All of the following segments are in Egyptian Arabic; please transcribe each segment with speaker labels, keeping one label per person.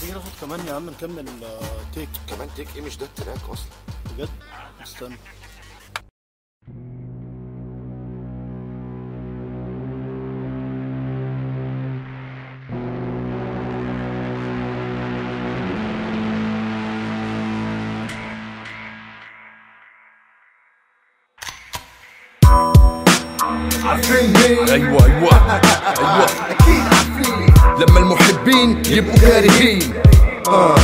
Speaker 1: تيجي ناخد كمان يا عم نكمل آه، تيك
Speaker 2: كمان تيك ايه مش ده التراك اصلا
Speaker 1: بجد استنى
Speaker 3: عارفين مين
Speaker 4: ايوه ايوه ايوه
Speaker 3: اكيد عارفين
Speaker 4: لما المحبين يبقوا كارهين آه.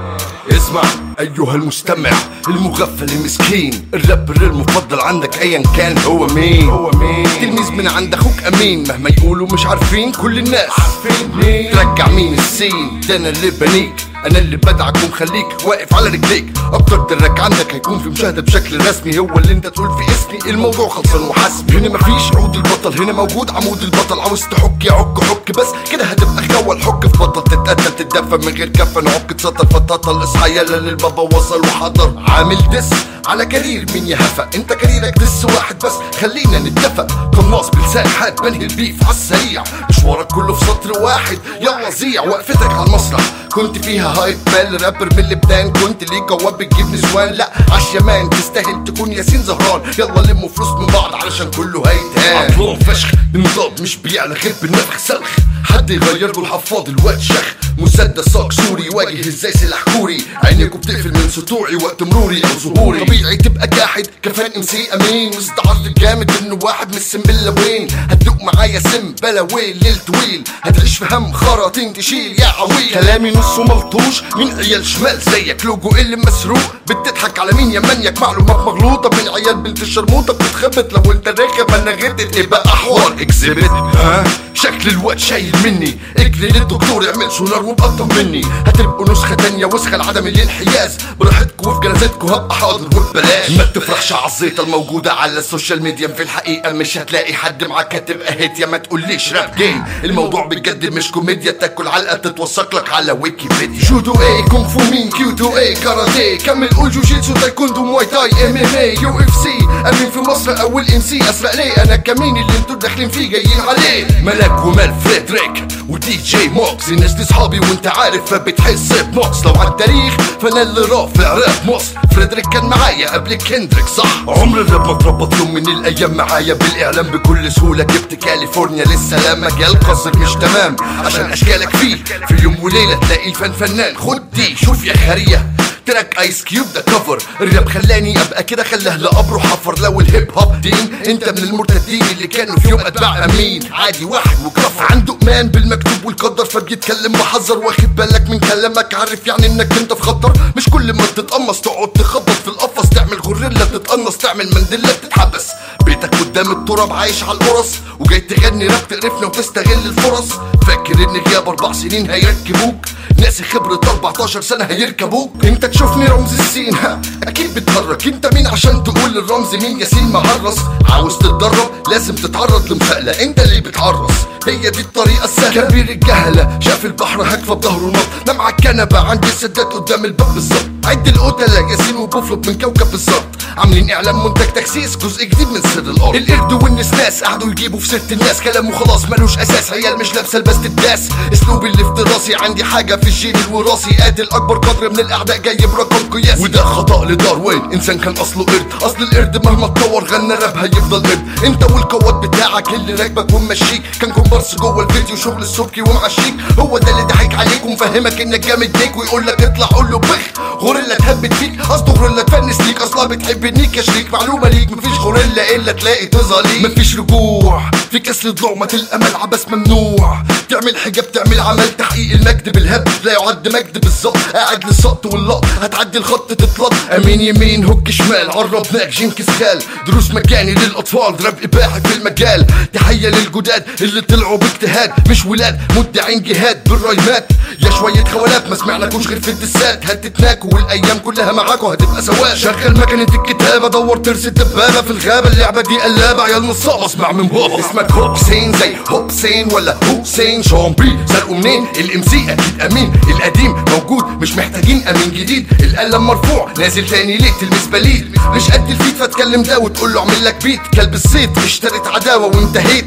Speaker 4: اسمع ايها المستمع المغفل المسكين الرابر المفضل عندك ايا كان هو مين
Speaker 3: هو مين
Speaker 4: تلميذ من عند اخوك امين مهما يقولوا مش عارفين كل الناس
Speaker 3: عارفين مين
Speaker 4: ترجع مين السين ده انا اللي بنيك انا اللي بدعك ومخليك واقف على رجليك اكتر تراك عندك هيكون في مشاهده بشكل رسمي هو اللي انت تقول في اسمي الموضوع خلصان وحسبي هنا مفيش عود البطل هنا موجود عمود البطل عاوز تحك يا عك حك بس كده هتبقى خول حك في بطل تتقتل تتدفى من غير كفن عك تسطل فتطل اصحى يلا للبابا وصل وحضر عامل دس على كارير مين يا هفا انت كاريرك دس واحد بس خلينا نتفق قناص بلسان حاد بنهي البيف على السريع مشوارك كله في سطر واحد يلا زيع وقفتك على المسرح كنت فيها هايب مان رابر من لبنان كنت ليك جواب بتجيب نسوان لا عالشمان تستاهل تكون ياسين زهران يلا لموا فلوس من بعض علشان كله هيتهان عطلان فشخ النظام مش بيعلى غير بالنفخ سلخ حد يغير له الحفاض الواد شخ مسدس صاج سوري واجه ازاي سلاح كوري عينيكوا بتقفل من سطوعي وقت مروري او ظهوري طبيعي تبقى جاحد كفان ام سي امين مستعر جامد انه واحد من السنبله وين هتدوق معايا سم بلا ويل ليل طويل هتعيش في هم خراطين تشيل يا عويل كلامي نصه ملطوش من عيال شمال زيك لوجو اللي مسروق بتضحك على مين يا منيك معلومات مغلوطه من عيال بنت الشرموطه بتتخبط لو انت راكب انا غدت يبقى حوار اكزبت ها شكل الواد شايل مني اجري للدكتور اعمل سونار وبقطم مني هتبقوا نسخه تانية وسخه لعدم الانحياز براحتكوا وفي جنازتكوا هبقى حاضر وببلاش ما تفرحش عالزيطه الموجوده على السوشيال ميديا في الحقيقه مش هتلاقي حد معاك هتبقى هيت يا ما تقوليش راب جيم الموضوع بجد مش كوميديا تاكل علقه تتوثق لك على ويكيبيديا جودو اي كونغ فو مين كيوتو اي كاراتيه كمل قول جوجيتسو تايكوندو مواي تاي ام ام اي يو اف سي امين في مصر اول ام سي اسرق ليه انا كمين اللي انتوا داخلين فيه جايين عليه ملاك ومال فريدريك ودي جي موكس الناس دي صحابي وانت عارف فبتحس بنقص لو على التاريخ فانا اللي رافع راب مصر فريدريك كان معايا قبل كندريك صح عمر الراب ما اتربط يوم من الايام معايا بالاعلام بكل سهوله جبت كاليفورنيا لسه مجال قصر مش تمام عشان اشكالك فيه في يوم وليله تلاقي الفن فنان خد دي شوف يا خريه تراك ايس كيوب ده كفر الراب خلاني ابقى كده خلاه لقبره حفر لو الهيب هوب دين انت من المرتدين اللي كانوا في يوم اتباع امين عادي واحد وكفر عنده امان بالمكتوب والقدر فبيتكلم بحذر واخد بالك من كلامك عارف يعني انك انت في خطر مش كل ما تتقمص تقعد تخبط في القفص تعمل غوريلا تتقنص تعمل منديلا تتحبس بيتك قدام التراب عايش على القرص وجاي تغني راب تقرفنا وتستغل الفرص فاكر ان غياب اربع سنين هيركبوك ناسي خبرة 14 سنة هيركبوك انت تشوفني رمز السين ها اكيد بتهرج انت مين عشان تقول الرمز مين ياسين معرس عاوز تتدرب لازم تتعرض لمسألة انت اللي بتعرس هي دي الطريقة السهلة كبير الجهلة شاف البحر هكفى بظهره نط نام على الكنبة عندي السداد قدام الباب بالظبط عد القتلة ياسين وبفلط من كوكب بالظبط عاملين اعلان منتج تكسيس جزء جديد من سر الارض القرد والنسناس قعدوا يجيبوا في سيره الناس كلامه خلاص ملوش اساس عيال مش لابسه لباس الداس اسلوبي الافتراسي عندي حاجه في الجين الوراثي قاتل اكبر قدر من الاعداء جاي برقم قياسي وده خطا لداروين انسان كان اصله قرد اصل القرد مهما اتطور غنى راب هيفضل قرد انت والقوات بتاعك اللي راكبك وممشيك كان كومبارس جوه الفيديو شغل السبكي ومعشيك هو ده اللي ضحك عليك ومفهمك انك جامد ليك ويقول لك اطلع قول له بخ غوريلا تهبت فيك قصده غوريلا تفنس ليك اصلا بتحب نيك يا شريك معلومه ليك مفيش غوريلا الا تلاقي تظهر مفيش رجوع في كسر ضلوع ما تلقى ملعب بس ممنوع تعمل حجاب تعمل عمل تحقيق المجد بالهبد لا يعد مجد بالظبط قاعد للسقط واللقط هتعدي الخط تتلط امين يمين هوك شمال عربناك جنكس خال دروس مجاني للاطفال راب اباحي في المجال تحيه للجداد اللي طلعوا باجتهاد مش ولاد مدعين جهاد بالرايمات يا شويه خوالات ما سمعناكوش غير في الدسات هتتناكوا والايام كلها معاكوا هتبقى سواد شغل مكنه الكتابه دور ترس الدبابه في الغابه اللعبه دي قلابه عيال نصابه اسمع من بابا اسمك هوبسين زي هوبسين ولا حسين شامبي سرقوا منين الام سي اكيد امين القديم موجود مش محتاجين امين جديد القلم مرفوع نازل تاني ليه تلمس بليد مش قد الفيت فتكلم ده وتقول له اعمل لك بيت كلب الصيد اشتريت عداوه وانتهيت ده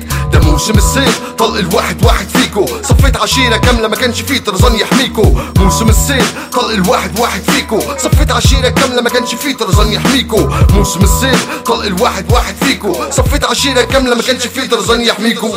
Speaker 4: موسم الصيف طلق الواحد واحد فيكو صفيت عشيرة كاملة ما كانش فيه طرزان يحميكو موسم الصيف طلق الواحد واحد فيكو صفيت عشيرة كاملة ما كانش فيه طرزان يحميكو موسم الصيف طلق الواحد واحد فيكو صفيت عشيرة كاملة ما كانش فيه طرزان يحميكو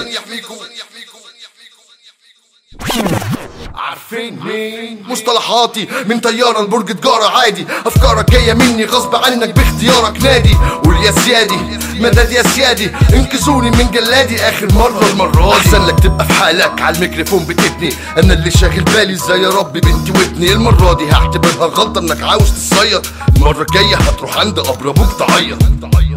Speaker 4: عارفين مين مصطلحاتي من طيارة لبرج تجارة عادي أفكارك جاية مني غصب عنك باختيارك نادي قول يا سيادي مدد يا سيادي انقذوني من جلادي آخر مرة المرة دي أحسن لك تبقى في حالك على الميكروفون بتبني أنا اللي شاغل بالي ازاي يا ربي بنتي وابني المرة دي هعتبرها غلطة إنك عاوز تصيط المرة الجاية هتروح عند قبر أبوك تعيط